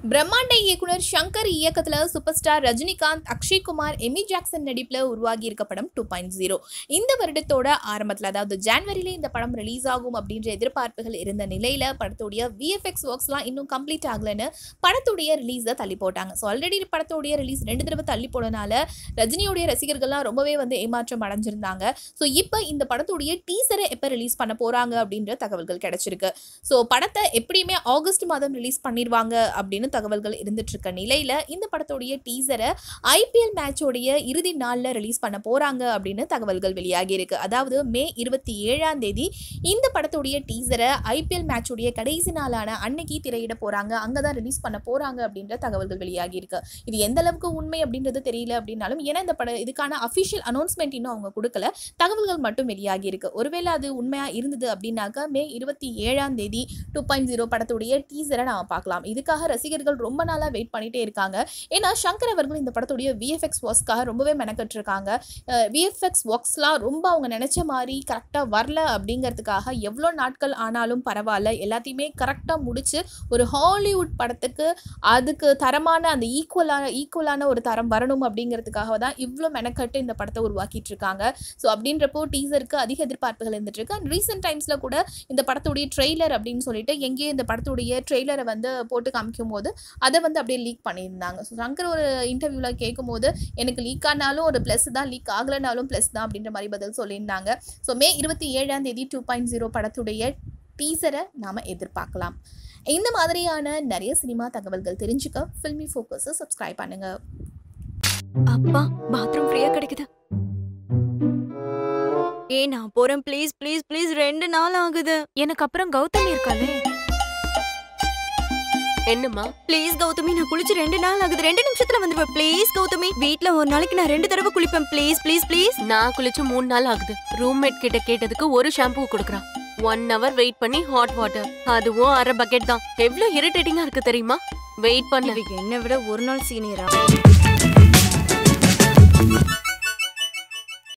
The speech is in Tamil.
பிரம்மாண்ட இயக்குனர் ஷங்கர் இயக்கத்துல super star Rajinikanth Akshay Kumar Amy Jackson நடிப்புல உருவாகி இருக்க படம் டூ பாயிண்ட் ஜீரோ இந்த வருடத்தோட ஆரம்பத்துல அதாவது ஜான்வரியில இந்த படம் ரிலீஸ் ஆகும் அப்படின்ற எதிர்பார்ப்புகள் இருந்த நிலையில படத்துடைய விஎஃப்எக்ஸ் ஒர்க்ஸ்லாம் இன்னும் கம்ப்ளீட் ஆகலைன்னு படத்துடைய ரிலீஸை தள்ளி போட்டாங்க ஸோ ஆல்ரெடி படத்துடைய ரிலீஸ் ரெண்டு தடவை தள்ளி போனனால ரஜினியோடைய ரசிகர்கள்லாம் ரொம்பவே வந்து ஏமாற்றம் அடைஞ்சிருந்தாங்க ஸோ இப்போ இந்த படத்துடைய டீசரை எப்போ ரிலீஸ் பண்ண போறாங்க அப்படின்ற தகவல்கள் கிடைச்சிருக்கு ஸோ படத்தை எப்படியுமே ஆகஸ்ட் மாதம் ரிலீஸ் பண்ணிடுவாங்க அப்படின்னு தகவல்கள் இருந்துட்டு இருக்க நிலையில இந்த படத்துடைய டீசரை ஐபிஎல் மேட்சோடைய இறுதி நாளில் ரிலீஸ் பண்ண போறாங்க அப்படின்னு தகவல்கள் வெளியாகி இருக்கு அதாவது மே இருபத்தி ஏழாம் தேதி இந்த படத்துடைய டீசரை ஐபிஎல் மேட்சோடைய கடைசி நாளான அன்னைக்கு திரையிட போறாங்க அங்கதான் ரிலீஸ் பண்ண போறாங்க அப்படின்ற தகவல்கள் வெளியாகி இருக்கு இது எந்த அளவுக்கு உண்மை அப்படின்றது தெரியல அப்படின்னாலும் ஏன்னா இந்த படம் இதுக்கான அஃபிஷியல் அனௌன்ஸ்மெண்ட் இன்னும் அவங்க கொடுக்கல தகவல்கள் மட்டும் வெளியாகி இருக்கு ஒருவேளை அது உண்மையா இருந்தது அப்படின்னாக்கா மே இருபத்தி ஏழாம் தேதி டூ பாயிண்ட் ஜீரோ படத்துடைய டீசரை நாம பார்க்கலாம் இதுக்காக ரசிகர்கள் ரொம்ப நாளா வெயிட் பண்ணிட்டே இருக்காங்க ஏன்னா சங்கர் அவர்கள் இந்த படத்துடைய விஎஃப்எக்ஸ் ஒர்க்ஸ்க்காக ரொம்பவே மெனக்கட்டு இருக்காங்க விஎஃப்எக்ஸ் ஒர்க்ஸ்லாம் ரொம்ப அவங்க நினைச்ச மாதிரி கரெக்டாக வரல அப்படிங்கிறதுக்காக எவ்வளோ நாட்கள் ஆனாலும் பரவாயில்ல எல்லாத்தையுமே கரெக்டாக முடிச்சு ஒரு ஹாலிவுட் படத்துக்கு அதுக்கு தரமான அந்த ஈக்குவலான ஈக்குவலான ஒரு தரம் வரணும் அப்படிங்கிறதுக்காக தான் இவ்வளோ மெனக்கட்டு இந்த படத்தை உருவாக்கிட்டு இருக்காங்க ஸோ அப்படின்றப்போ டீசருக்கு அதிக எதிர்பார்ப்புகள் இருந்துட்டு இருக்கு அண்ட் ரீசெண்ட் டைம்ஸில் கூட இந்த படத்துடைய ட்ரெய்லர் அப்படின்னு சொல்லிட்டு எங்கேயோ இந்த படத்துடைய ட்ரெய்லரை வந்து போட்டு காமிக்கும் போது அதை வந்து அப்படியே லீக் பண்ணியிருந்தாங்க ஸோ சங்கர் ஒரு இன்டர்வியூவில் கேட்கும்போது எனக்கு லீக் ஆனாலும் ஒரு ப்ளஸ் தான் லீக் ஆகலைனாலும் ப்ளஸ் தான் அப்படின்ற மாதிரி பதில் சொல்லியிருந்தாங்க ஸோ மே இருபத்தி ஏழாம் தேதி டூ பாயிண்ட் ஜீரோ படத்துடைய டீசரை நாம் எதிர்பார்க்கலாம் இந்த மாதிரியான நிறைய சினிமா தகவல்கள் தெரிஞ்சுக்க ஃபில்மி ஃபோக்கஸை சப்ஸ்கிரைப் பண்ணுங்க அப்பா பாத்ரூம் ஃப்ரீயா கிடைக்குது ஏய் நான் போறேன் ப்ளீஸ் ப்ளீஸ் ப்ளீஸ் ரெண்டு நாள் ஆகுது எனக்கு அப்புறம் கௌதமி இருக்காளே என்னம்மா ப்ளீஸ் கௌதமி நான் குளிச்சு ரெண்டு நாள் ஆகுது ரெண்டு நிமிஷத்துல வந்துருவேன் ப்ளீஸ் கௌதமி வீட்ல ஒரு நாளைக்கு நான் ரெண்டு தடவை குளிப்பேன் ப்ளீஸ் ப்ளீஸ் ப்ளீஸ் நான் குளிச்சு மூணு நாள் ஆகுது ரூம்மேட் கிட்ட கேட்டதுக்கு ஒரு ஷாம்பு கொடுக்குறான் ஒன் ஹவர் வெயிட் பண்ணி ஹாட் வாட்டர் அதுவும் அரை பக்கெட் தான் எவ்வளவு இரிட்டேட்டிங்கா இருக்கு தெரியுமா வெயிட் பண்ண இவங்க என்னை விட ஒரு நாள் சீனியரா